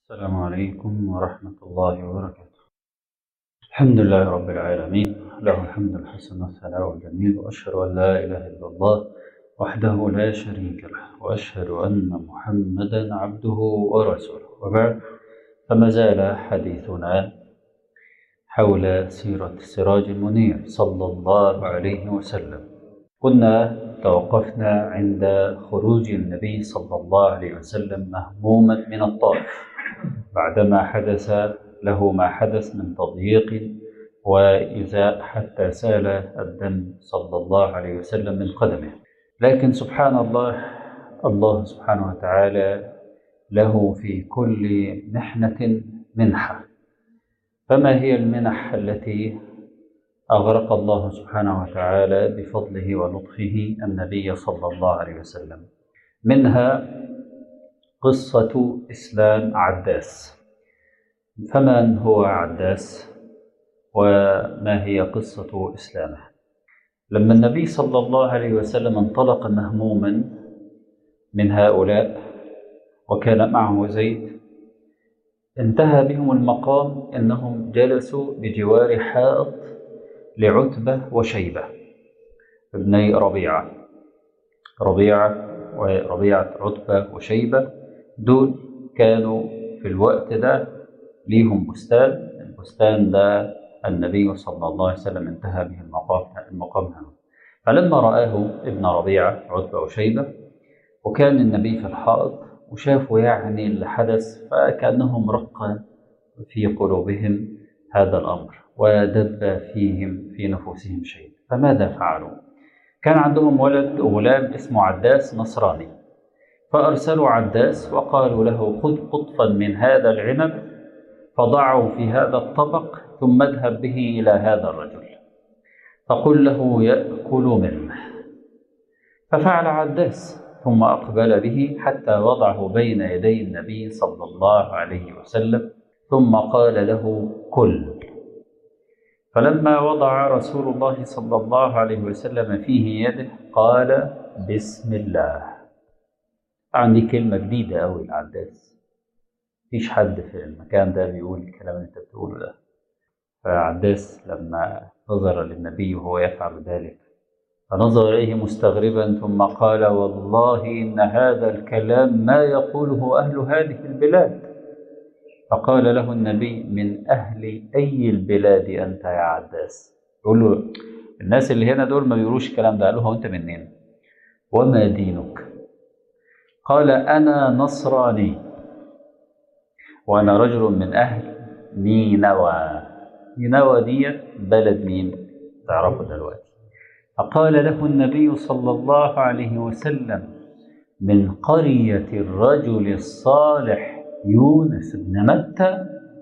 السلام عليكم ورحمة الله وبركاته الحمد لله رب العالمين له الحمد الحسن والثناء الجميل وأشهد أن لا إله إلا الله وحده لا شريك له وأشهد أن محمدا عبده ورسوله وبعد فما زال حديثنا حول سيرة السراج المنير صلى الله عليه وسلم كنا توقفنا عند خروج النبي صلى الله عليه وسلم مهموما من الطائف بعدما حدث له ما حدث من تضييق وإزاء حتى سال الدم صلى الله عليه وسلم من قدمه لكن سبحان الله الله سبحانه وتعالى له في كل محنة منحة فما هي المنح التي أغرق الله سبحانه وتعالى بفضله ولطفه النبي صلى الله عليه وسلم منها قصة إسلام عداس فمن هو عداس وما هي قصة إسلامه لما النبي صلى الله عليه وسلم انطلق مهموما من هؤلاء وكان معه زيد انتهى بهم المقام انهم جلسوا بجوار حائط لعتبه وشيبه ابني ربيعه ربيعه وربيعه عتبه وشيبه دول كانوا في الوقت ده ليهم بستان البستان ده النبي صلى الله عليه وسلم انتهى به المقام المقام هنا فلما رآه ابن ربيعة عتبة وشيبة وكان النبي في الحائط وشافوا يعني اللي حدث فكأنهم رق في قلوبهم هذا الأمر ودب فيهم في نفوسهم شيء فماذا فعلوا؟ كان عندهم ولد غلام اسمه عداس نصراني فأرسلوا عداس وقالوا له خذ قطفا من هذا العنب فضعه في هذا الطبق ثم اذهب به إلى هذا الرجل فقل له يأكل منه ففعل عداس ثم أقبل به حتى وضعه بين يدي النبي صلى الله عليه وسلم ثم قال له كل فلما وضع رسول الله صلى الله عليه وسلم فيه يده قال بسم الله عندي كلمة جديدة أوي العداس مفيش حد في المكان ده بيقول الكلام اللي انت بتقوله ده فعداس لما نظر للنبي وهو يفعل ذلك فنظر إليه مستغربا ثم قال والله إن هذا الكلام ما يقوله أهل هذه البلاد فقال له النبي من أهل أي البلاد أنت يا عداس يقول له الناس اللي هنا دول ما بيقولوش الكلام ده قال له هو أنت منين وما دينك قال أنا نصراني وأنا رجل من أهل نينوى نينوى ديت بلد مين تعرفوا دلوقتي فقال له النبي صلى الله عليه وسلم من قرية الرجل الصالح يونس بن متى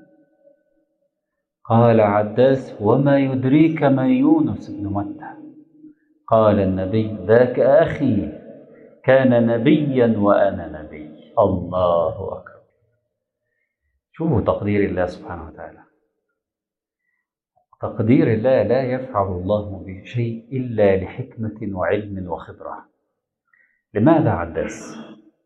قال عداس وما يدريك ما يونس بن متى قال النبي ذاك أخي كان نبيا وأنا نبي الله أكبر شوفوا تقدير الله سبحانه وتعالى تقدير الله لا يفعل الله به شيء إلا لحكمة وعلم وخبرة لماذا عداس؟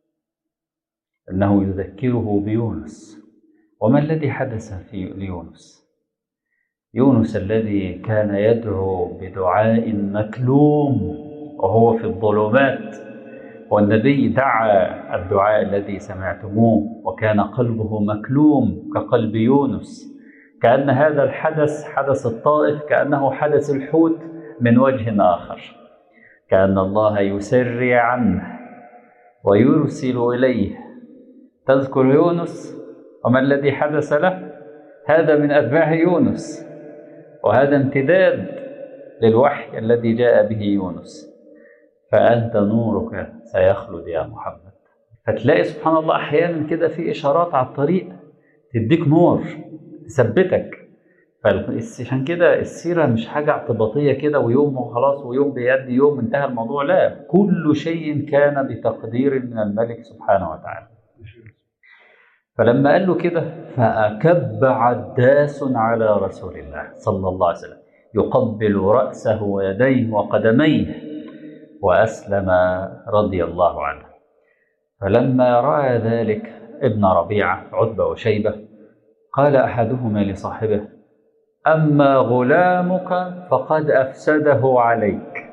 أنه يذكره بيونس وما الذي حدث في ليونس؟ يونس الذي كان يدعو بدعاء مكلوم وهو في الظلمات والنبي دعا الدعاء الذي سمعتموه وكان قلبه مكلوم كقلب يونس كأن هذا الحدث حدث الطائف كأنه حدث الحوت من وجه آخر كأن الله يسري عنه ويرسل إليه تذكر يونس وما الذي حدث له هذا من أتباع يونس وهذا امتداد للوحي الذي جاء به يونس فأنت نورك سيخلد يا محمد فتلاقي سبحان الله أحيانا كده في إشارات على الطريق تديك نور تثبتك عشان كده السيرة مش حاجة اعتباطية كده ويوم وخلاص ويوم بيدي يوم انتهى الموضوع لا كل شيء كان بتقدير من الملك سبحانه وتعالى فلما قال له كده فأكب عداس على رسول الله صلى الله عليه وسلم يقبل رأسه ويديه وقدميه وأسلم رضي الله عنه فلما رأى ذلك ابن ربيعة عتبة وشيبة قال أحدهما لصاحبه أما غلامك فقد أفسده عليك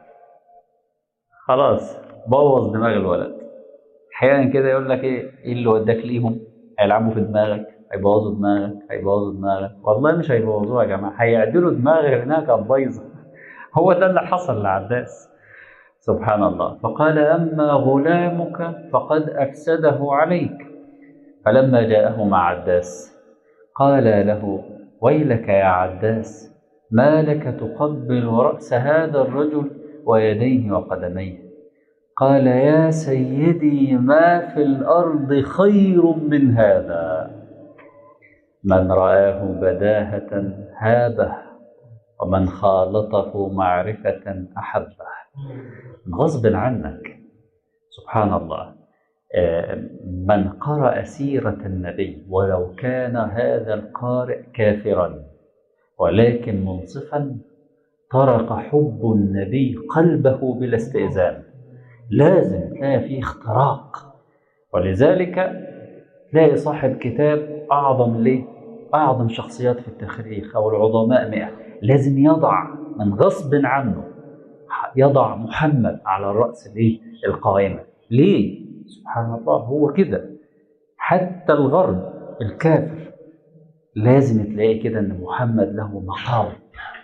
خلاص بوظ دماغ الولد احيانا كده يقول لك ايه ايه اللي وداك ليهم هيلعبوا في دماغك هيبوظوا دماغك هيبوظوا دماغك والله مش هيبوظوها يا جماعه هيعدلوا دماغك لانها كانت بايظه هو ده اللي حصل لعباس سبحان الله فقال اما غلامك فقد افسده عليك فلما جاءه مع عداس قال له ويلك يا عداس ما لك تقبل راس هذا الرجل ويديه وقدميه قال يا سيدي ما في الارض خير من هذا من رآه بداهة هابه ومن خالطه معرفة أحبه غصب عنك سبحان الله من قرأ سيرة النبي ولو كان هذا القارئ كافرا ولكن منصفا طرق حب النبي قلبه بلا استئذان لازم تلاقي فيه اختراق ولذلك تلاقي صاحب كتاب أعظم ليه؟ أعظم شخصيات في التاريخ أو العظماء مئة لازم يضع من غصب عنه يضع محمد على الرأس الايه؟ القائمة ليه؟ سبحان الله هو كده حتى الغرب الكافر لازم تلاقي كده ان محمد له مقام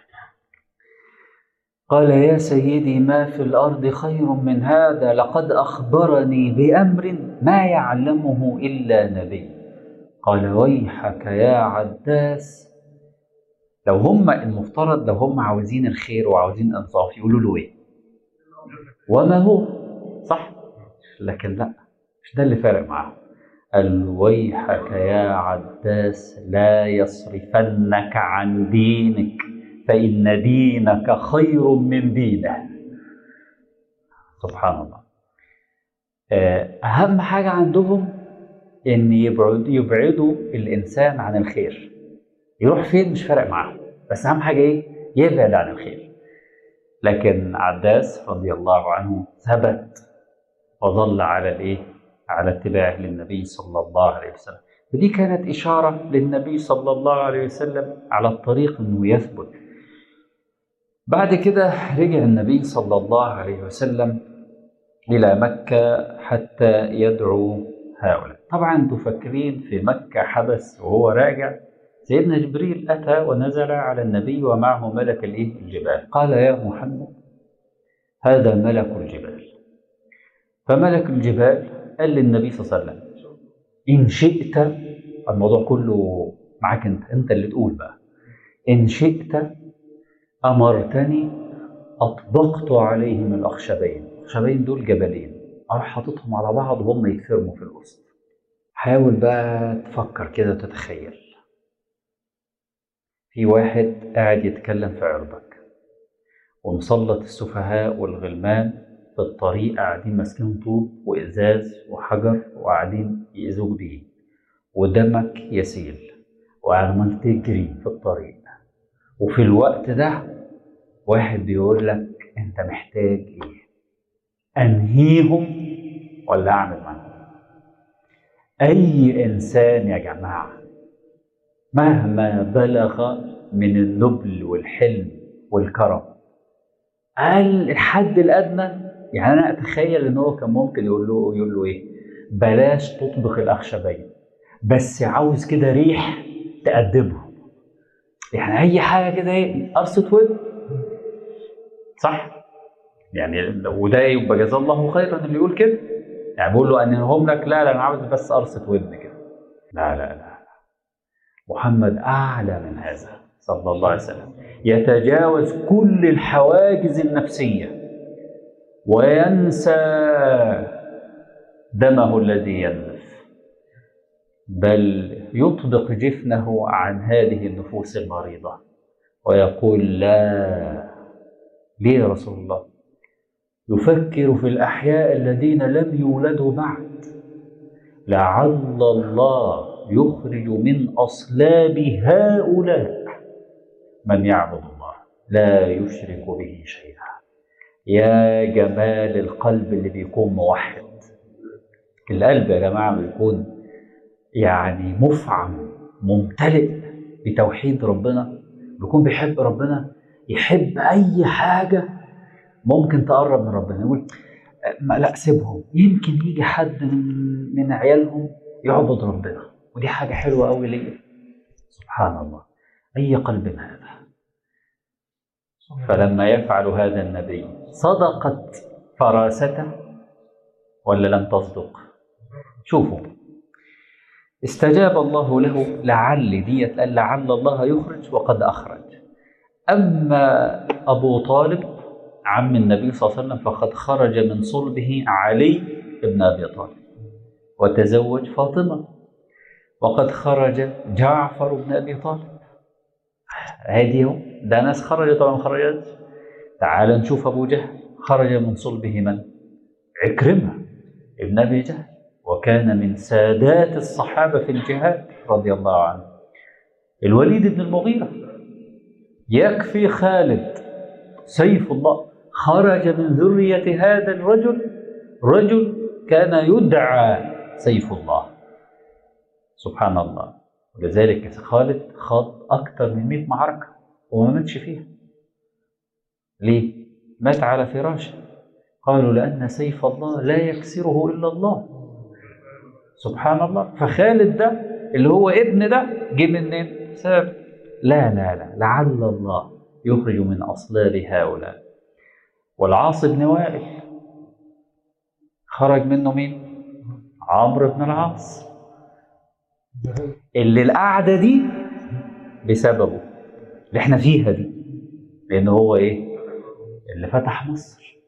قال يا سيدي ما في الارض خير من هذا لقد اخبرني بامر ما يعلمه الا نبي قال ويحك يا عداس لو هم المفترض لو هم عاوزين الخير وعاوزين انصاف يقولوا له ايه وما هو صح لكن لا مش ده اللي فارق معاهم قال ويحك يا عداس لا يصرفنك عن دينك فإن دينك خير من دينه سبحان الله أهم حاجة عندهم إن يبعد يبعدوا الإنسان عن الخير يروح فين مش فارق معاهم بس أهم حاجة إيه يبعد عن الخير لكن عداس رضي الله عنه ثبت وظل على الإيه على اتباعه للنبي صلى الله عليه وسلم ودي كانت إشارة للنبي صلى الله عليه وسلم على الطريق إنه يثبت بعد كده رجع النبي صلى الله عليه وسلم إلى مكة حتى يدعو هؤلاء طبعا انتوا فاكرين في مكة حدث وهو راجع سيدنا جبريل أتى ونزل على النبي ومعه ملك الإيه الجبال قال يا محمد هذا ملك الجبال فملك الجبال قال للنبي صلى الله عليه وسلم إن شئت الموضوع كله معاك أنت أنت اللي تقول بقى إن شئت أمرتني أطبقت عليهم الأخشبين الأخشبين دول جبلين أروح حاططهم على بعض وهم يتفرموا في الوسط حاول بقى تفكر كده وتتخيل في واحد قاعد يتكلم في عرضك ومسلط السفهاء والغلمان في الطريق قاعدين ماسكين طوب وإزاز وحجر وقاعدين يأذوك بيه ودمك يسيل وعمال تجري في الطريق وفي الوقت ده واحد بيقول لك انت محتاج ايه انهيهم ولا اعمل معاهم اي انسان يا جماعه مهما بلغ من النبل والحلم والكرم قال الحد الادنى يعني انا اتخيل ان هو كان ممكن يقول له يقول له ايه بلاش تطبخ الاخشبين بس عاوز كده ريح تأدبهم يعني اي حاجه كده ايه قرصه ود صح يعني وده يبقى جزاه الله خيرا اللي يقول كده يعني بقول له انهم لك لا لا انا عاوز بس قرصه ودن كده لا لا لا محمد اعلى من هذا صلى الله عليه وسلم يتجاوز كل الحواجز النفسيه وينسى دمه الذي ينزف بل يطبق جفنه عن هذه النفوس المريضة ويقول لا ليه يا رسول الله يفكر في الأحياء الذين لم يولدوا بعد لعل الله يخرج من أصلاب هؤلاء من يعبد الله لا يشرك به شيئا يا جمال القلب اللي بيكون موحد القلب يا جماعة بيكون يعني مفعم ممتلئ بتوحيد ربنا بيكون بيحب ربنا يحب اي حاجه ممكن تقرب من ربنا يقول ما لا سيبهم يمكن يجي حد من من عيالهم يعبد ربنا ودي حاجه حلوه قوي ليا سبحان الله اي قلب هذا فلما يفعل هذا النبي صدقت فراسته ولا لم تصدق شوفوا استجاب الله له لعل ديت قال لعل الله يخرج وقد أخرج أما أبو طالب عم النبي صلى الله عليه وسلم فقد خرج من صلبه علي بن أبي طالب وتزوج فاطمة وقد خرج جعفر بن أبي طالب هادي هو ده ناس خرجت ولا ما خرجت تعال نشوف أبو جهل خرج من صلبه من عكرمة ابن أبي جهل وكان من سادات الصحابة في الجهاد رضي الله عنه الوليد بن المغيرة يكفي خالد سيف الله خرج من ذرية هذا الرجل رجل كان يدعى سيف الله سبحان الله ولذلك خالد خاض أكثر من 100 معركة وما ماتش فيها ليه؟ مات على فراشه قالوا لأن سيف الله لا يكسره إلا الله سبحان الله فخالد ده اللي هو ابن ده جه منين؟ سبب لا لا لا لعل الله يخرج من أصلاب هؤلاء والعاص بن وائل خرج منه مين؟ عمرو بن العاص اللي القعدة دي بسببه اللي احنا فيها دي لأن هو ايه؟ اللي فتح مصر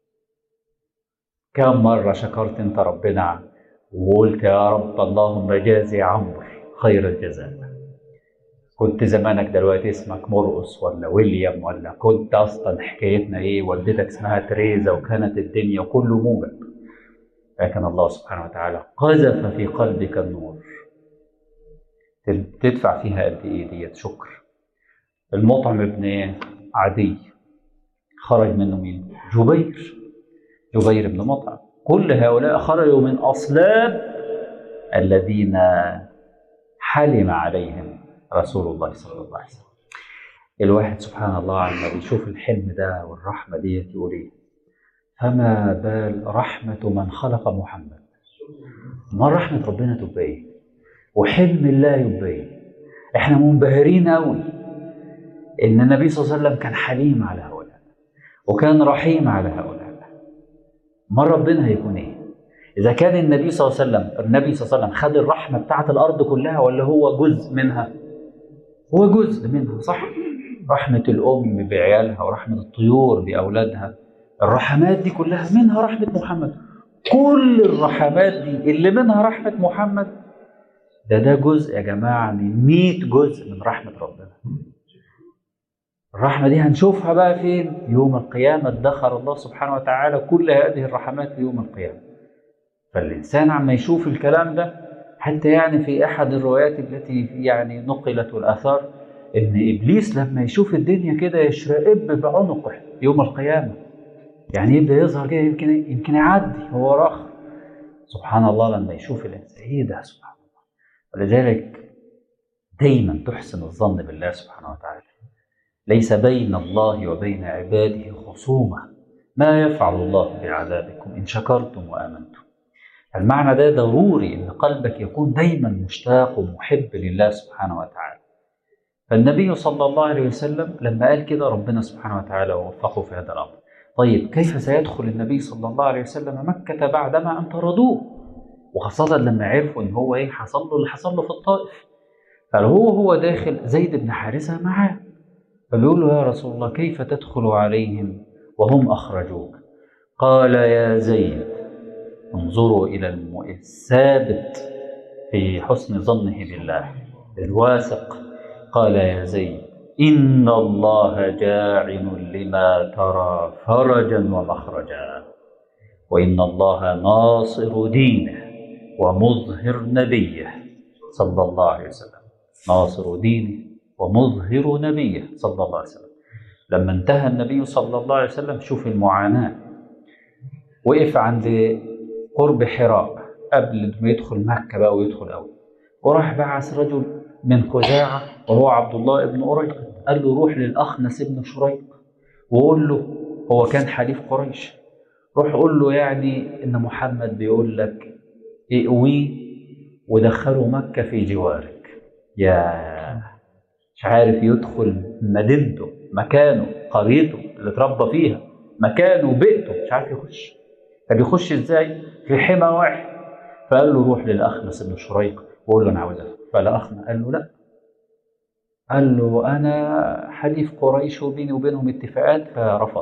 كم مرة شكرت انت ربنا وقلت يا رب اللهم جازي عمرو خير الجزاء كنت زمانك دلوقتي اسمك مرقص ولا ويليام ولا كنت اصلا حكايتنا ايه والدتك اسمها تريزا وكانت الدنيا كله موجب لكن الله سبحانه وتعالى قذف في قلبك النور تدفع فيها قد ايه ديت شكر المطعم ابن عدي خرج منه مين جبير جبير بن مطعم كل هؤلاء خرجوا من اصلاب الذين حلم عليهم رسول الله صلى الله عليه وسلم الواحد سبحان الله عما بيشوف الحلم ده والرحمة ديت يقول ايه فما بال رحمة من خلق محمد ما رحمة ربنا تبقى ايه وحلم الله يبقى ايه احنا منبهرين قوي ان النبي صلى الله عليه وسلم كان حليم على هؤلاء وكان رحيم على هؤلاء ما ربنا هيكون ايه اذا كان النبي صلى الله عليه وسلم النبي صلى الله عليه وسلم خد الرحمه بتاعت الارض كلها ولا هو جزء منها هو جزء منها صح رحمه الام بعيالها ورحمه الطيور باولادها الرحمات دي كلها منها رحمه محمد كل الرحمات دي اللي منها رحمه محمد ده ده جزء يا جماعه من 100 جزء من رحمه ربنا الرحمة دي هنشوفها بقى فين؟ يوم القيامة ادخر الله سبحانه وتعالى كل هذه الرحمات في يوم القيامة. فالإنسان عما يشوف الكلام ده حتى يعني في أحد الروايات التي يعني نقلت الآثار إن إبليس لما يشوف الدنيا كده يشرئب بعنقه يوم القيامة. يعني يبدأ يظهر كده يمكن يمكن يعدي هو راخ. سبحان الله لما يشوف الإنسان إيه ده سبحان الله. ولذلك دايما تحسن الظن بالله سبحانه وتعالى. ليس بين الله وبين عباده خصومة ما يفعل الله بعذابكم إن شكرتم وآمنتم المعنى ده ضروري إن قلبك يكون دايما مشتاق ومحب لله سبحانه وتعالى فالنبي صلى الله عليه وسلم لما قال كده ربنا سبحانه وتعالى وفقه في هذا الأمر طيب كيف سيدخل النبي صلى الله عليه وسلم مكة بعدما أن طردوه وخاصة لما عرفوا إن هو إيه حصل له اللي حصل له في الطائف فهو هو داخل زيد بن حارثة معاه فبيقول له يا رسول الله كيف تدخل عليهم وهم أخرجوك قال يا زيد انظروا إلى الثابت في حسن ظنه بالله الواثق قال يا زيد إن الله جاعل لما ترى فرجا ومخرجا وإن الله ناصر دينه ومظهر نبيه صلى الله عليه وسلم ناصر دينه ومظهر نبيه صلى الله عليه وسلم لما انتهى النبي صلى الله عليه وسلم شوف المعاناة وقف عند قرب حراء قبل ما يدخل مكة بقى ويدخل أول وراح بعث رجل من خزاعة وهو عبد الله بن أريق قال له روح للأخنس بن شريق وقول له هو كان حليف قريش روح قول له يعني إن محمد بيقول لك اقويه ودخله مكة في جوارك يا مش عارف يدخل مدينته مكانه قريته اللي اتربى فيها مكانه بيئته مش عارف يخش طب يخش ازاي في حمى واحد فقال له روح للاخنس بن شريق وقول له انا عاوز افهم فالاخنس قال له لا قال له انا حليف قريش وبيني وبينهم اتفاقات فرفض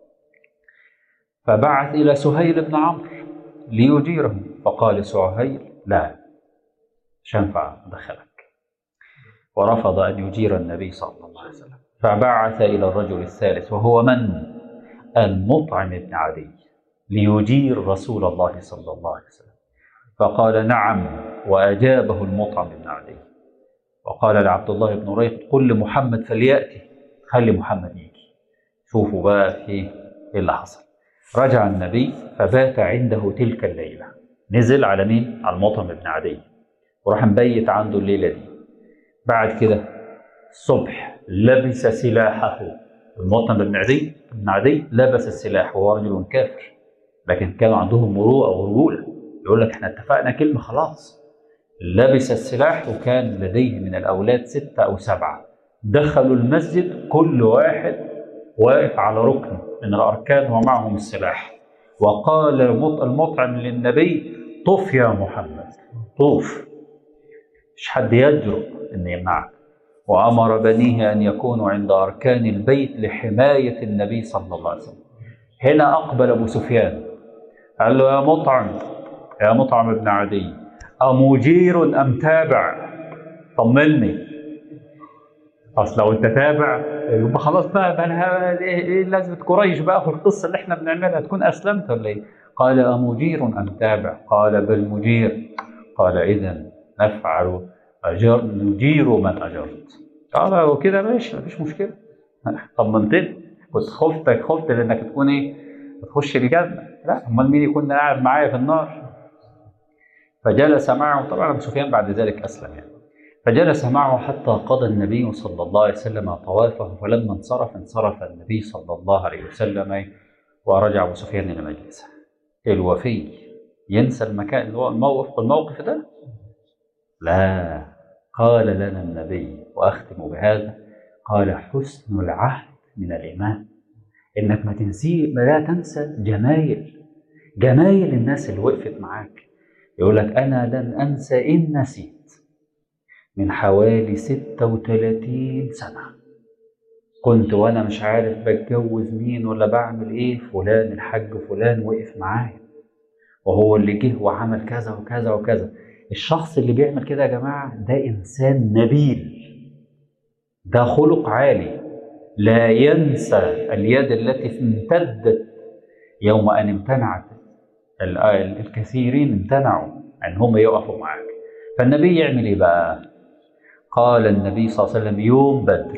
فبعث الى سهيل بن عمرو ليجيره فقال سهيل لا مش هينفع ادخلك ورفض ان يجير النبي صلى الله عليه وسلم فبعث الى الرجل الثالث وهو من المطعم بن عدي ليجير رسول الله صلى الله عليه وسلم فقال نعم وأجابه المطعم بن عدي وقال لعبد الله بن ريق قل لمحمد فليأتي خلي محمد يجي شوفوا بقى في ايه اللي حصل رجع النبي فبات عنده تلك الليلة نزل على مين؟ على المطعم بن عدي وراح مبيت عنده الليلة دي بعد كده الصبح لبس سلاحه المطعم بن عدي بن عدي لبس السلاح وهو رجل كافر لكن كانوا عندهم مروءه ورجوله يقول لك احنا اتفقنا كلمه خلاص لبس السلاح وكان لديه من الاولاد سته او سبعه دخلوا المسجد كل واحد واقف على ركن من الاركان ومعهم السلاح وقال المطعم للنبي طف يا محمد طوف مش حد يجرؤ ان يمنعك وامر بنيه ان يكونوا عند اركان البيت لحمايه النبي صلى الله عليه وسلم هنا اقبل ابو سفيان قال له يا مطعم يا مطعم بن عدي أمجير أم تابع طمني أصل لو أنت تابع يبقى خلاص بقى, بقى أنا إيه إيه لازمة قريش بقى في القصة اللي إحنا بنعملها تكون أسلمت ولا إيه؟ قال أمجير أم تابع؟ قال بل مجير قال إذا نفعل أجر نجير من أجرت قال وكده ماشي مفيش مشكلة طمنتني كنت خفتك خفت لأنك تكون إيه؟ تخش الجنة لا امال مين يكون قاعد معايا في النار فجلس معه طبعا ابو سفيان بعد ذلك اسلم يعني فجلس معه حتى قضى النبي صلى الله عليه وسلم طوافه فلما انصرف انصرف النبي صلى الله عليه وسلم ورجع ابو سفيان الى مجلسه الوفي ينسى المكان الموقف الموقف ده لا قال لنا النبي واختم بهذا قال حسن العهد من الايمان انك ما تنسي لا تنسى جمايل جمايل الناس اللي وقفت معاك يقول لك انا لن انسى ان نسيت من حوالي 36 سنه كنت وانا مش عارف بتجوز مين ولا بعمل ايه فلان الحاج فلان وقف معايا وهو اللي جه وعمل كذا وكذا وكذا الشخص اللي بيعمل كده يا جماعه ده انسان نبيل ده خلق عالي لا ينسى اليد التي امتدت يوم ان امتنعت الكثيرين امتنعوا ان هم يقفوا معاك فالنبي يعمل ايه بقى قال النبي صلى الله عليه وسلم يوم بدر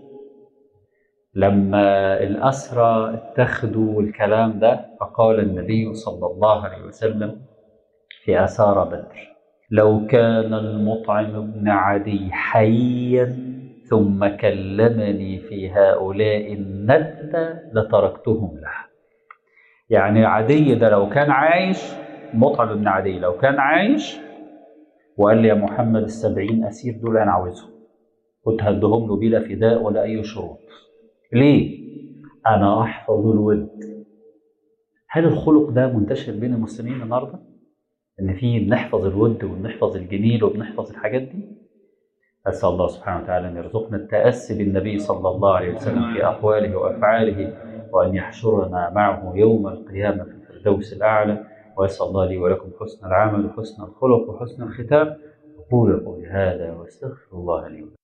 لما الأسرى اتخذوا الكلام ده فقال النبي صلى الله عليه وسلم في أسار بدر لو كان المطعم بن عدي حيا ثم كلمني في هؤلاء الندة لتركتهم له يعني عدي ده لو كان عايش مطعم بن عدي لو كان عايش وقال لي يا محمد السبعين أسير دول أنا عاوزهم كنت هدهم له بلا فداء ولا أي شروط ليه؟ أنا أحفظ الود هل الخلق ده منتشر بين المسلمين النهارده؟ إن في بنحفظ الود وبنحفظ الجميل وبنحفظ الحاجات دي؟ أسأل الله سبحانه وتعالى أن يرزقنا التأسي بالنبي صلى الله عليه وسلم في أقواله وأفعاله وأن يحشرنا معه يوم القيامة في الفردوس الأعلى وأسأل الله لي ولكم حسن العمل وحسن الخلق وحسن الختام أقول قولي هذا وأستغفر الله لي ولكم